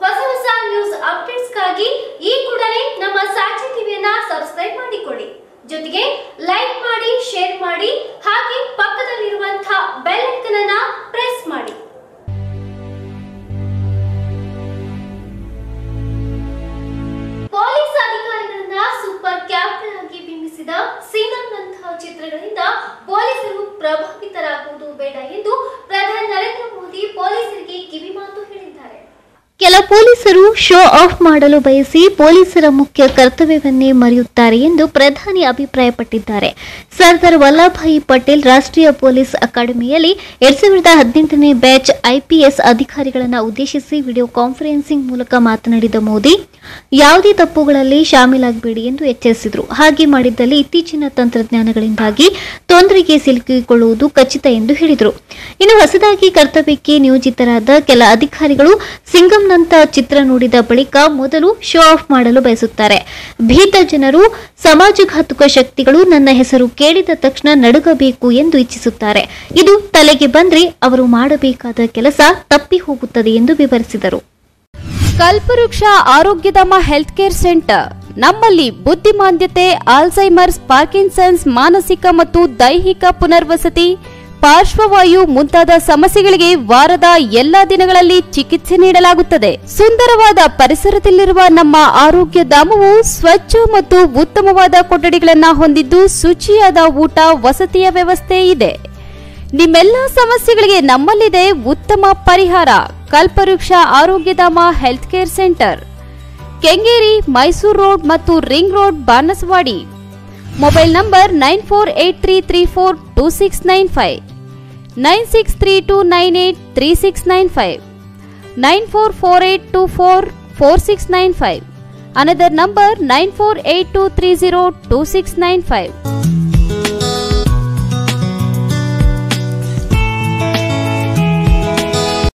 ಹೊಸ ಹೊಸ ನ್ಯೂಸ್ ಅಪ್ಡೇಟ್ಸ್ಗಾಗಿ ಈ ಕೂಡಲೇ ನಮ್ಮ ಸಾಕ್ಷಿ ಟಿವಿಯನ್ನ ಸಬ್ಸ್ಕ್ರೈಬ್ ಮಾಡಿಕೊಳ್ಳಿ ಜೊತೆಗೆ ಲೈಕ್ ಮಾಡಿ ಶೇರ್ ಮಾಡಿ ಹಾಗೆ ಪಕ್ಕದಲ್ಲಿರುವಂತಹ ಬೆಲ್ ಐಕನ್ ಅನ್ನ ಪ್ರೆಸ್ ಮಾಡಿ ಪೊಲೀಸ್ ಅಧಿಕಾರಿಗಳನ್ನ ಸೂಪರ್ ಕ್ಯಾಪ್ಟನ್ ಆಗಿ ಬಿಂಬಿಸಿದ ಸಿಂಗಂನಂತಹ ಚಿತ್ರಗಳಿಂದ ಪೊಲೀಸರು ಪ್ರಭಾವಿತರಾಗುವುದು ಬೇಡ ಎಂದು ಪ್ರಧಾನಿ ನರೇಂದ್ರ ಮೋದಿ ಪೊಲೀಸರಿಗೆ ಕಿವಿಮಾತು ಹೇಳಿದ್ದಾರೆ ಕೆಲ ಪೊಲೀಸರು ಶೋ ಆಫ್ ಮಾಡಲು ಬಯಸಿ ಪೊಲೀಸರ ಮುಖ್ಯ ಕರ್ತವ್ಯವನ್ನೇ ಮರೆಯುತ್ತಾರೆ ಎಂದು ಪ್ರಧಾನಿ ಅಭಿಪ್ರಾಯಪಟ್ಟಿದ್ದಾರೆ ಸರ್ದಾರ್ ವಲ್ಲಭಾಯಿ ಪಟೇಲ್ ರಾಷ್ಟ್ರೀಯ ಪೊಲೀಸ್ ಅಕಾಡೆಮಿಯಲ್ಲಿ ಎರಡ್ ಸಾವಿರದ ಹದಿನೆಂಟನೇ ಬ್ಯಾಚ್ ಐಪಿಎಸ್ ಅಧಿಕಾರಿಗಳನ್ನು ಉದ್ದೇಶಿಸಿ ವಿಡಿಯೋ ಕಾನ್ಫರೆನ್ಸಿಂಗ್ ಮೂಲಕ ಮಾತನಾಡಿದ ಮೋದಿ ಯಾವುದೇ ತಪ್ಪುಗಳಲ್ಲಿ ಶಾಮೀಲಾಗಬೇಡಿ ಎಂದು ಎಚ್ಚರಿಸಿದರು ಹಾಗೆ ಮಾಡಿದ್ದಲ್ಲಿ ಇತ್ತೀಚಿನ ತಂತ್ರಜ್ಞಾನಗಳಿಂದಾಗಿ ತೊಂದರೆಗೆ ಸಿಲುಕಿಕೊಳ್ಳುವುದು ಖಚಿತ ಎಂದು ಹೇಳಿದರು ಇನ್ನು ಹೊಸದಾಗಿ ಕರ್ತವ್ಯಕ್ಕೆ ನಿಯೋಜಿತರಾದ ಕೆಲ ಅಧಿಕಾರಿಗಳು ಸಿಂಗಂನಂತ ಚಿತ್ರ ನೋಡಿದ ಬಳಿಕ ಮೊದಲು ಶೋ ಆಫ್ ಮಾಡಲು ಬಯಸುತ್ತಾರೆ ಭೀತ ಜನರು ಸಮಾಜಘಾತುಕ ಶಕ್ತಿಗಳು ನನ್ನ ಹೆಸರು ಕೇಳಿದ ತಕ್ಷಣ ನಡುಗಬೇಕು ಎಂದು ಇಚ್ಛಿಸುತ್ತಾರೆ ಇದು ತಲೆಗೆ ಬಂದ್ರೆ ಅವರು ಮಾಡಬೇಕಾದ ಕೆಲಸ ತಪ್ಪಿ ಹೋಗುತ್ತದೆ ಎಂದು ವಿವರಿಸಿದರು ಕಲ್ಪವೃಕ್ಷ ಆರೋಗ್ಯಧಾಮ ಹೆಲ್ತ್ ಕೇರ್ ಸೆಂಟರ್ ನಮ್ಮಲ್ಲಿ ಬುದ್ಧಿಮಾಂದ್ಯತೆ ಆಲ್ಝೈಮರ್ಸ್ ಪಾರ್ಕಿನ್ಸನ್ಸ್ ಮಾನಸಿಕ ಮತ್ತು ದೈಹಿಕ ಪುನರ್ವಸತಿ ಪಾರ್ಶ್ವವಾಯು ಮುಂತಾದ ಸಮಸ್ಯೆಗಳಿಗೆ ವಾರದ ಎಲ್ಲಾ ದಿನಗಳಲ್ಲಿ ಚಿಕಿತ್ಸೆ ನೀಡಲಾಗುತ್ತದೆ ಸುಂದರವಾದ ಪರಿಸರದಲ್ಲಿರುವ ನಮ್ಮ ಆರೋಗ್ಯ ಧಾಮವು ಸ್ವಚ್ಛ ಮತ್ತು ಉತ್ತಮವಾದ ಕೊಠಡಿಗಳನ್ನು ಹೊಂದಿದ್ದು ಶುಚಿಯಾದ ಊಟ ವಸತಿಯ ವ್ಯವಸ್ಥೆ ಇದೆ ನಿಮ್ಮೆಲ್ಲ ಸಮಸ್ಯೆಗಳಿಗೆ ನಮ್ಮಲ್ಲಿದೆ ಉತ್ತಮ ಪರಿಹಾರ Kalpavriksha Arogyadhama health care centre Kengeri Mysuru road ಮತ್ತು ring road Banaswadi mobile number nine four eight three three four two six nine five nine six three two nine eight three six nine five nine four four eight two four four six nine five another number nine four eight two three zero two six nine five